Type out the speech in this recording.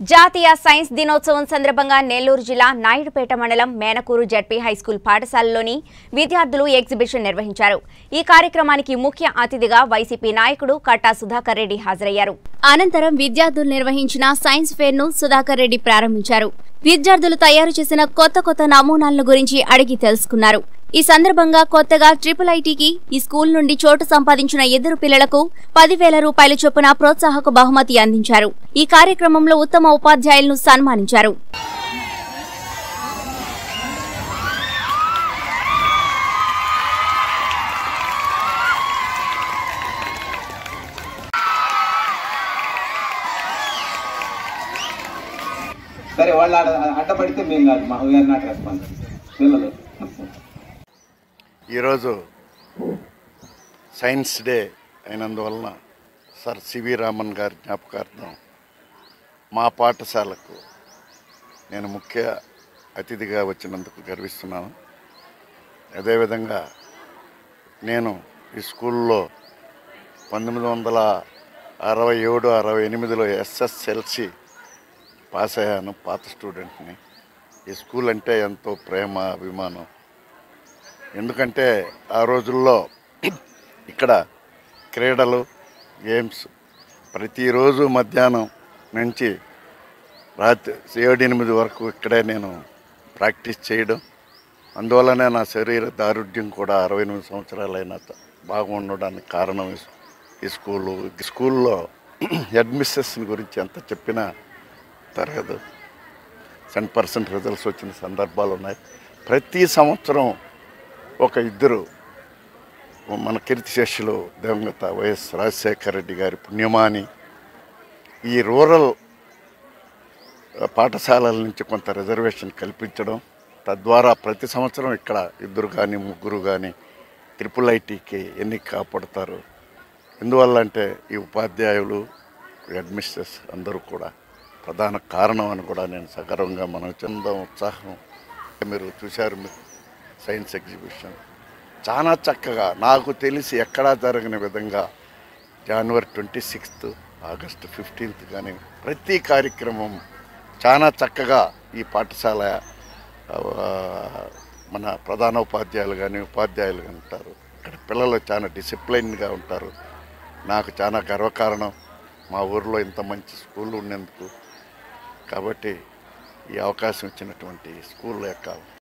జాతీయ సైన్స్ దినోత్సవం సందర్భంగా నెల్లూరు జిల్లా నాయుడుపేట మండలం మేనకూరు జడ్పీ హైస్కూల్ పాఠశాలలోని విద్యార్థులు ఎగ్జిబిషన్ నిర్వహించారు ఈ కార్యక్రమానికి ముఖ్య అతిథిగా వైసీపీ నాయకుడు కట్టా సుధాకర్ రెడ్డి హాజరయ్యారు అనంతరం విద్యార్థులు నిర్వహించిన సైన్స్ ఫేర్ ను సుధాకర్ రెడ్డి ప్రారంభించారు విద్యార్థులు తయారు చేసిన కొత్త కొత్త నమూనాలను గురించి అడిగి తెలుసుకున్నారు ఈ సందర్భంగా కొత్తగా ట్రిపుల్ ఐటీకి ఈ స్కూల్ నుండి చోటు సంపాదించిన ఇద్దరు పిల్లలకు పదివేల రూపాయల చొప్పున ప్రోత్సాహక బహుమతి అందించారు ఈ కార్యక్రమంలో ఉత్తమ ఉపాధ్యాయులను సన్మానించారు సరే వాళ్ళు ఆడ అడ్డపడితే మేము కాదు మా వీఆర్ నాట్ రెస్పాన్స్ పిల్లలు ఈరోజు సైన్స్ డే అయినందువలన సర్ సివి రామన్ గారి జ్ఞాపకార్థం మా పాఠశాలకు నేను ముఖ్య అతిథిగా వచ్చినందుకు గర్విస్తున్నాను అదేవిధంగా నేను ఈ స్కూల్లో పంతొమ్మిది వందల అరవై ఏడు అరవై ఎనిమిదిలో ఎస్ఎస్ఎల్సి పాస్ అయ్యాను పాత స్టూడెంట్ని ఈ స్కూల్ అంటే ఎంతో ప్రేమ అభిమానం ఎందుకంటే ఆ రోజుల్లో ఇక్కడ క్రీడలు గేమ్స్ ప్రతిరోజు మధ్యాహ్నం నుంచి రాత్రి ఏడు ఎనిమిది వరకు ఇక్కడే నేను ప్రాక్టీస్ చేయడం అందువల్లనే నా శరీర దారుఢ్యం కూడా అరవై ఎనిమిది సంవత్సరాలైన త- బాగుండడానికి కారణం ఈ స్- ఈ స్కూలు ఈ స్కూల్లో అడ్మిషన్స్ గురించి ఎంత చెప్పినా తరగదు సెంట్ పర్సెంట్ రిజల్ట్స్ వచ్చిన సందర్భాలు ఉన్నాయి ప్రతి సంవత్సరం ఒక ఇద్దరు మన కీర్తి శిష్యులు దివంగత వైఎస్ రాజశేఖర రెడ్డి గారి పుణ్యమాని ఈ రూరల్ పాఠశాలల నుంచి కొంత రిజర్వేషన్ కల్పించడం తద్వారా ప్రతి సంవత్సరం ఇక్కడ ఇద్దరు కానీ ముగ్గురు కానీ ట్రిపుల్ ఐటీకి ఎన్నిక కాపాడుతారు ఎందువల్ల అంటే ఈ ఉపాధ్యాయులు అడ్మినిస్ట్రేటర్స్ అందరూ కూడా ప్రధాన కారణం అని కూడా నేను సగర్వంగా మనం చెందాం ఉత్సాహం మీరు చూశారు మీరు సైన్స్ ఎగ్జిబిషన్ చాలా చక్కగా నాకు తెలిసి ఎక్కడా జరగని విధంగా January twenty sixth August fifteenth కానీ ప్రతి కార్యక్రమం చాలా చక్కగా ఈ పాఠశాల ఆ, మన ప్రధాన ఉపాధ్యాయులు కానీ ఉపాధ్యాయులు కానీ ఉంటారు ఇక్కడ పిల్లలు చాలా డిసిప్లైన్గా ఉంటారు నాకు చాలా గర్వకారణం మా ఊర్లో ఇంత మంచి స్కూల్ ఉన్నందుకు కాబట్టి ఈ అవకాశం ఇచ్చినటువంటి స్కూల్ యొక్క